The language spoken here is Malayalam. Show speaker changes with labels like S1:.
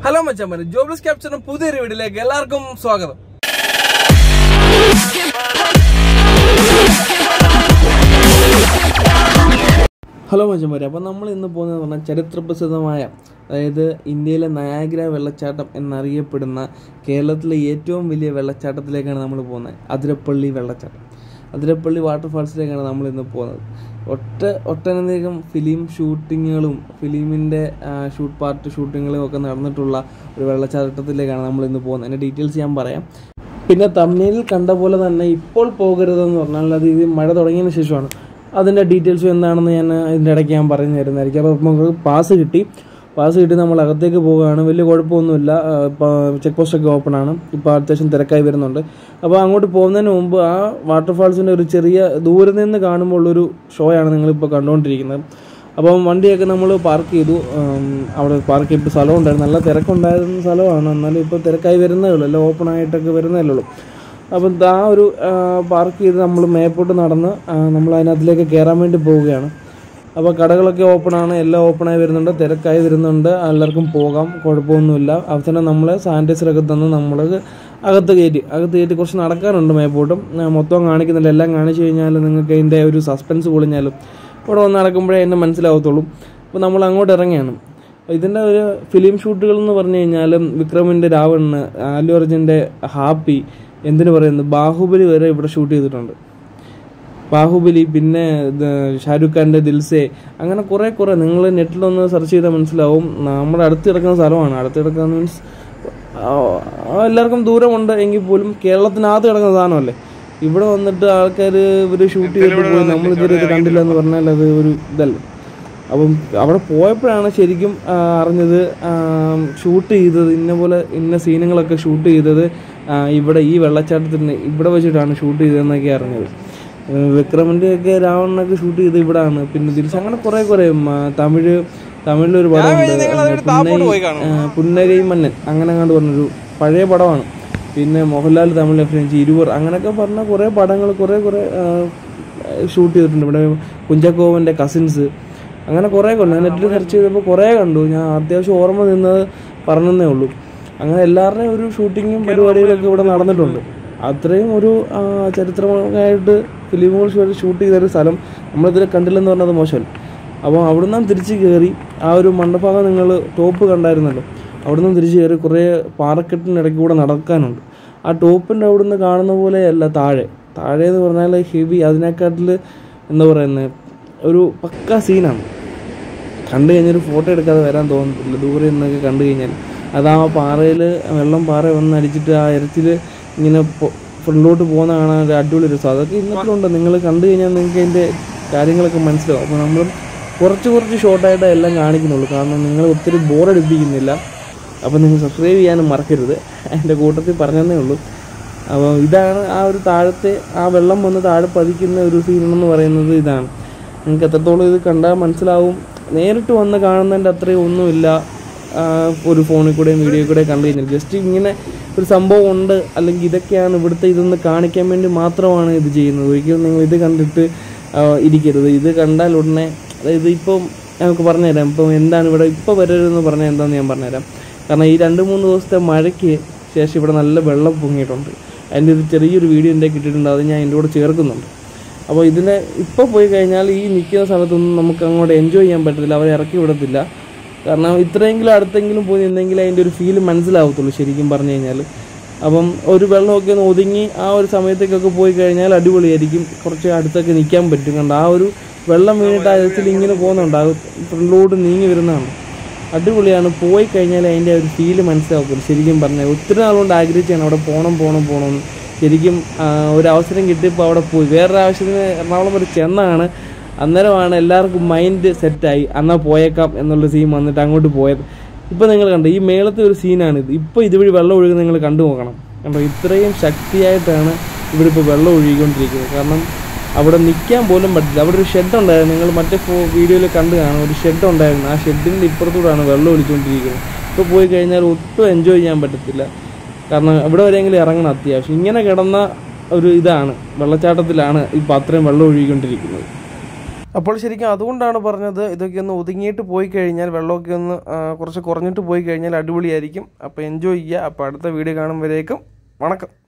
S1: ഹലോ മച്ചാൻ ജോബ്ലസ് ക്യാപ്ചറിന്റെ പുതിയൊരു വീഡിയോയിലേക്ക് എല്ലാവർക്കും സ്വാഗതം ഹലോ മച്ചന്മാരെ അപ്പോൾ നമ്മൾ ഇന്ന് പോകുന്നത് പറഞ്ഞാൽ ചരിത്രപ്രസിദ്ധമായ അതായത് ഇന്ത്യയിലെ നയാഗ്ര വെള്ളച്ചാട്ടം എന്നറിയപ്പെടുന്ന കേരളത്തിലെ ഏറ്റവും വലിയ വെള്ളച്ചാട്ടത്തിലേക്കാണ് നമ്മൾ പോകുന്നത് അതിരപ്പള്ളി വെള്ളച്ചാട്ടം അതിരപ്പള്ളി വാട്ടർഫാൾസിലേക്കാണ് നമ്മൾ ഇന്ന് പോകുന്നത് ഒറ്റ ഒട്ടനധികം ഫിലിം ഷൂട്ടിങ്ങുകളും ഫിലിമിൻ്റെ ഷൂട്ട് പാർട്ട് ഷൂട്ടിങ്ങുകളും ഒക്കെ നടന്നിട്ടുള്ള ഒരു വെള്ളച്ചാട്ടത്തിലേക്കാണ് നമ്മൾ ഇന്ന് പോകുന്നത് അതിൻ്റെ ഡീറ്റെയിൽസ് ഞാൻ പറയാം പിന്നെ തമിഴിൽ കണ്ട പോലെ തന്നെ ഇപ്പോൾ പോകരുതെന്ന് പറഞ്ഞാൽ അത് ഇത് മഴ തുടങ്ങിയതിന് ശേഷമാണ് അതിൻ്റെ ഡീറ്റെയിൽസും എന്താണെന്ന് ഞാൻ ഇതിൻ്റെ ഇടയ്ക്ക് ഞാൻ പറഞ്ഞു തരുന്നതായിരിക്കും അപ്പോൾ നമുക്ക് പാസ് കിട്ടി പാസ് കിട്ടി നമ്മൾ അകത്തേക്ക് പോവുകയാണ് വലിയ കുഴപ്പമൊന്നുമില്ല ഇപ്പോൾ ചെക്ക് പോസ്റ്റൊക്കെ ഓപ്പൺ ആണ് ഇപ്പോൾ അത്യാവശ്യം തിരക്കായി വരുന്നുണ്ട് അപ്പോൾ അങ്ങോട്ട് പോകുന്നതിന് മുമ്പ് ആ വാട്ടർഫാൾസിൻ്റെ ഒരു ചെറിയ ദൂരെ നിന്ന് കാണുമ്പോൾ ഉള്ളൊരു ഷോയാണ് നിങ്ങളിപ്പോൾ കണ്ടുകൊണ്ടിരിക്കുന്നത് അപ്പം വണ്ടിയൊക്കെ നമ്മൾ പാർക്ക് ചെയ്തു ഉം, അവിടെ പാർക്ക് ചെയ്തിട്ട് സ്ഥലം ഉണ്ടായിരുന്നു നല്ല തിരക്കുണ്ടായിരുന്ന സ്ഥലമാണ് എന്നാലും ഇപ്പോൾ തിരക്കായി വരുന്നേ ഉള്ളൂ എല്ലാം ഓപ്പൺ ആയിട്ടൊക്കെ വരുന്നേ ഉള്ളൂ അപ്പം ആ ഒരു പാർക്ക് ചെയ്ത് നമ്മൾ മേപ്പോട്ട് നടന്ന് നമ്മൾ അതിനകത്തിലേക്ക് കയറാൻ വേണ്ടി പോവുകയാണ് അപ്പോൾ കടകളൊക്കെ ഓപ്പൺ ആണ് എല്ലാം ഓപ്പണായി വരുന്നുണ്ട് തിരക്കായി വരുന്നുണ്ട് എല്ലാവർക്കും പോകാം കുഴപ്പമൊന്നുമില്ല അവസാനം നമ്മളെ സാനിറ്റൈസറൊക്കെ തന്ന് നമ്മൾ അകത്ത് കയറ്റി അകത്ത് കയറ്റി കുറച്ച് നടക്കാറുണ്ട് മേപ്പോട്ടും ആ, മൊത്തം കാണിക്കുന്നില്ല എല്ലാം കാണിച്ചു കഴിഞ്ഞാൽ നിങ്ങൾക്ക് അതിൻ്റെ ഒരു സസ്പെൻസ് പൊളിഞ്ഞാലും ഇവിടെ വന്ന് നടക്കുമ്പോഴേ എന്നെ മനസ്സിലാവത്തുള്ളൂ അപ്പോൾ നമ്മൾ അങ്ങോട്ട് ഇറങ്ങിയാണ് ഇതിൻ്റെ ഒരു ഫിലിം ഷൂട്ടുകൾ എന്ന് പറഞ്ഞു കഴിഞ്ഞാൽ വിക്രമിൻ്റെ രാവണ് അല്ലു അർജുൻ്റെ ഹാപ്പി എന്തിനു പറയുന്നു ബാഹുബലി വരെ ഇവിടെ ഷൂട്ട് ചെയ്തിട്ടുണ്ട് ബാഹുബലി പിന്നെ ഇത് ഷാരൂഖ് ഖാൻ്റെ ദിൽസെ അങ്ങനെ കുറേ കുറേ നിങ്ങൾ നെറ്റിലൊന്ന് സെർച്ച് ചെയ്താൽ മനസ്സിലാവും നമ്മുടെ അടുത്ത് കിടക്കുന്ന സ്ഥലമാണ് അടുത്ത് കിടക്കുന്ന മീൻസ് എല്ലാവർക്കും ദൂരമുണ്ട് എങ്കിൽ പോലും കേരളത്തിനകത്ത് കിടക്കുന്ന സാധനമല്ലേ ഇവിടെ വന്നിട്ട് ആൾക്കാർ ഇവർ ഷൂട്ട് ചെയ്തിട്ട് പോയി നമ്മൾ ഇതുവരെ ഇത് കണ്ടില്ല എന്ന് പറഞ്ഞാൽ അത് ഒരു ഇതല്ലേ അപ്പം അവിടെ പോയപ്പോഴാണ് ശരിക്കും ആ, അറിഞ്ഞത് ഷൂട്ട് ചെയ്തത് ഇന്ന പോലെ ഇന്ന സീനുകളൊക്കെ ഷൂട്ട് ചെയ്തത് ആ, ഇവിടെ ഈ വെള്ളച്ചാട്ടത്തിന് ഇവിടെ വെച്ചിട്ടാണ് ഷൂട്ട് ചെയ്തതെന്നൊക്കെ അറിഞ്ഞത് ഏഹ് വിക്രമിൻ്റെ ഒക്കെ രാവണനൊക്കെ ഷൂട്ട് ചെയ്ത് ഇവിടാണ് പിന്നെ തിരിച്ച് അങ്ങനെ കുറേ കുറേ ഉം, ആ, തമിഴ് തമിഴിലൊരു പടമുണ്ട് പുന്നൈ ആ, പുന്നകൈ മന്നൻ അങ്ങനെ അങ്ങോട്ട് പറഞ്ഞൊരു പഴയ പടമാണ് പിന്നെ മോഹൻലാൽ തമിഴ് അഭിനയിച്ച ഇരുവർ അങ്ങനെയൊക്കെ പറഞ്ഞ കുറേ പടങ്ങൾ കുറേ കുറേ ഷൂട്ട് ചെയ്തിട്ടുണ്ട് ഇവിടെ കുഞ്ചക്കോവൻ്റെ കസിൻസ് അങ്ങനെ കുറേ കണ്ടു ഞാൻ നെറ്റിൽ സെർച്ച് ചെയ്തപ്പോൾ കുറേ കണ്ടു ഞാൻ അത്യാവശ്യം ഓർമ്മ നിന്നത് പറഞ്ഞതേ ഉള്ളൂ അങ്ങനെ എല്ലാവരുടെയും ഒരു ഷൂട്ടിങ്ങും പരിപാടികളൊക്കെ ഇവിടെ നടന്നിട്ടുണ്ട് അത്രയും ഒരു ആ, ചരിത്രമായിട്ട് ഫിലിമുകൾ ഷൂട്ട് ചെയ്ത ഒരു സ്ഥലം നമ്മളിതിൽ കണ്ടില്ലെന്ന് പറഞ്ഞത് മോശമല്ല അപ്പോൾ അവിടുന്ന് തിരിച്ച് കയറി ആ ഒരു മണ്ടഭാഗം നിങ്ങൾ ടോപ്പ് കണ്ടായിരുന്നല്ലോ അവിടുന്ന് തിരിച്ച് കയറി കുറേ പാറക്കെട്ടിനിടയ്ക്ക് കൂടെ നടക്കാനുണ്ട് ആ ടോപ്പിൻ്റെ അവിടുന്ന് കാണുന്ന പോലെയല്ല താഴെ താഴെ എന്ന് പറഞ്ഞാൽ ഹെവി അതിനെക്കാട്ടിൽ എന്താ പറയുന്നത് ഒരു പക്ക സീനാണ് കണ്ടു കഴിഞ്ഞാൽ ഒരു ഫോട്ടോ എടുക്കാതെ വരാൻ തോന്നത്തില്ല ദൂരെ നിന്നൊക്കെ കണ്ടു കഴിഞ്ഞാൽ അത് ആ പാറയിൽ വെള്ളം പാറ വന്ന് അടിച്ചിട്ട് ആ ഇരച്ചിൽ ഇങ്ങനെ ഫ്രണ്ടിലോട്ട് പോകുന്ന കാണാൻ ഒരു അടിപൊളി രസം അതൊക്കെ ഇന്നത്തിലുണ്ട് നിങ്ങൾ കണ്ടു കഴിഞ്ഞാൽ നിങ്ങൾക്ക് അതിൻ്റെ കാര്യങ്ങളൊക്കെ മനസ്സിലാവും അപ്പോൾ നമ്മൾ കുറച്ച് കുറച്ച് ഷോർട്ടായിട്ടേ എല്ലാം കാണിക്കുന്നുള്ളൂ കാരണം നിങ്ങൾ ഒത്തിരി ബോറടിപ്പിക്കുന്നില്ല അപ്പോൾ നിങ്ങൾ സബ്സ്ക്രൈബ് ചെയ്യാനും മറക്കരുത് എൻ്റെ കൂട്ടത്തിൽ പറഞ്ഞതേ ഉള്ളൂ അപ്പോൾ ഇതാണ് ആ ഒരു താഴത്തെ ആ വെള്ളം വന്ന് താഴെ പതിക്കുന്ന ഒരു സീനെന്ന് പറയുന്നത് ഇതാണ് നിങ്ങൾക്ക് എത്രത്തോളം ഇത് കണ്ടാൽ മനസ്സിലാവും നേരിട്ട് വന്ന് കാണുന്നതിൻ്റെ അത്രയും ഒന്നുമില്ല ആ, ഒരു ഫോണിൽ കൂടെയും വീഡിയോ കൂടെ കണ്ടു കഴിഞ്ഞാൽ ജസ്റ്റ് ഇങ്ങനെ ഒരു സംഭവം ഉണ്ട് അല്ലെങ്കിൽ ഇതൊക്കെയാണ് ഇവിടുത്തെ ഇതൊന്ന് കാണിക്കാൻ വേണ്ടി മാത്രമാണ് ഇത് ചെയ്യുന്നത് ഒരിക്കലും നിങ്ങൾ ഇത് കണ്ടിട്ട് ആ, ഇരിക്കരുത് ഇത് കണ്ടാൽ ഉടനെ അതായത് ഇപ്പം നമുക്ക് പറഞ്ഞുതരാം ഇപ്പം എന്താണ് ഇവിടെ ഇപ്പോൾ വരരുതെന്ന് പറഞ്ഞാൽ എന്താണെന്ന് ഞാൻ പറഞ്ഞുതരാം കാരണം ഈ രണ്ട് മൂന്ന് ദിവസത്തെ മഴയ്ക്ക് ശേഷം ഇവിടെ നല്ല വെള്ളം പൊങ്ങിയിട്ടുണ്ട് അതിൻ്റെ ഒരു ചെറിയൊരു വീഡിയോ എൻ്റെ കിട്ടിയിട്ടുണ്ട് അത് ഞാൻ എൻ്റെ കൂടെ ചേർക്കുന്നുണ്ട് അപ്പോൾ ഇതിനെ ഇപ്പോൾ പോയി കഴിഞ്ഞാൽ ഈ നിൽക്കുന്ന സ്ഥലത്തൊന്നും നമുക്ക് അങ്ങോട്ട് എൻജോയ് ചെയ്യാൻ പറ്റത്തില്ല അവരെ ഇറക്കി വിടത്തില്ല കാരണം ഇത്രയെങ്കിലും അടുത്തെങ്കിലും പോയി നിന്നെങ്കിൽ അതിൻ്റെ ഒരു ഫീൽ മനസ്സിലാവത്തുള്ളൂ ശരിക്കും പറഞ്ഞു കഴിഞ്ഞാൽ അപ്പം ഒരു വെള്ളമൊക്കെ ഒന്ന് ഒതുങ്ങി ആ ഒരു സമയത്തേക്കൊക്കെ പോയി കഴിഞ്ഞാൽ അടിപൊളിയായിരിക്കും കുറച്ച് അടുത്തൊക്കെ നിൽക്കാൻ പറ്റും കണ്ട് ആ ഒരു വെള്ളം വീണിട്ട് ആ ഇതിൽ ഇങ്ങനെ പോകുന്നുണ്ട് ആ ഫ്രണ്ടിലോട്ട് നീങ്ങി വരുന്നതാണ് അടിപൊളിയാണ് പോയി കഴിഞ്ഞാൽ അതിൻ്റെ ഒരു ഫീല് മനസ്സിലാക്കും ശരിക്കും പറഞ്ഞാൽ ഒത്തിരി നാളുകൊണ്ട് ആഗ്രഹിച്ചാണ് അവിടെ പോകണം പോകണം പോകണം എന്ന്. ശരിക്കും ആ, ഒരു അവസരം കിട്ടിയപ്പോൾ അവിടെ പോയി വേറൊരു ആവശ്യത്തിന് എറണാകുളം വരെ ചെന്നാണ് അന്നേരമാണ് എല്ലാവർക്കും മൈൻഡ് സെറ്റായി എന്നാൽ പോയേക്കാം എന്നുള്ള സീൻ വന്നിട്ട് അങ്ങോട്ട് പോയത് ഇപ്പോൾ നിങ്ങൾ കണ്ടോ ഈ മേളത്തെ ഒരു സീനാണിത് ഇപ്പോൾ ഇതുവഴി വെള്ളം ഒഴുകുന്നത് നിങ്ങൾ കണ്ടു നോക്കണം കണ്ടോ ഇത്രയും ശക്തിയായിട്ടാണ് ഇവിടെ ഇപ്പോൾ വെള്ളം ഒഴുകിക്കൊണ്ടിരിക്കുന്നത് കാരണം അവിടെ നിൽക്കാൻ പോലും പറ്റില്ല അവിടെ ഒരു ഷെഡ് ഉണ്ടായിരുന്നു നിങ്ങൾ മറ്റേ ഫോ വീഡിയോയിൽ കണ്ടു കാണും ഒരു ഷെഡ് ഉണ്ടായിരുന്നു ആ ഷെഡിൻ്റെ ഇപ്പുറത്തൂടെയാണ് വെള്ളം ഒലിച്ചുകൊണ്ടിരിക്കുന്നത് ഇപ്പോൾ പോയി കഴിഞ്ഞാൽ ഒട്ടും എൻജോയ് ചെയ്യാൻ പറ്റത്തില്ല കാരണം ഇവിടെ വരെയെങ്കിലും ഇറങ്ങണം അത്യാവശ്യം ഇങ്ങനെ കിടന്ന ഒരു ഇതാണ് വെള്ളച്ചാട്ടത്തിലാണ് ഇപ്പോൾ അത്രയും വെള്ളം ഒഴുകിക്കൊണ്ടിരിക്കുന്നത് അപ്പോൾ ശരിക്കും അതുകൊണ്ടാണ് പറഞ്ഞത് ഇതൊക്കെ ഒന്ന് ഒതുങ്ങിയിട്ട് പോയി കഴിഞ്ഞാൽ വെള്ളമൊക്കെ ഒന്ന് ആ, കുറച്ച് കുറഞ്ഞിട്ട് പോയി കഴിഞ്ഞാൽ അടിപൊളിയായിരിക്കും അപ്പോൾ എൻജോയ് ചെയ്യുക അപ്പോൾ അടുത്ത വീഡിയോ കാണുമ്പോഴേക്കും വണക്കം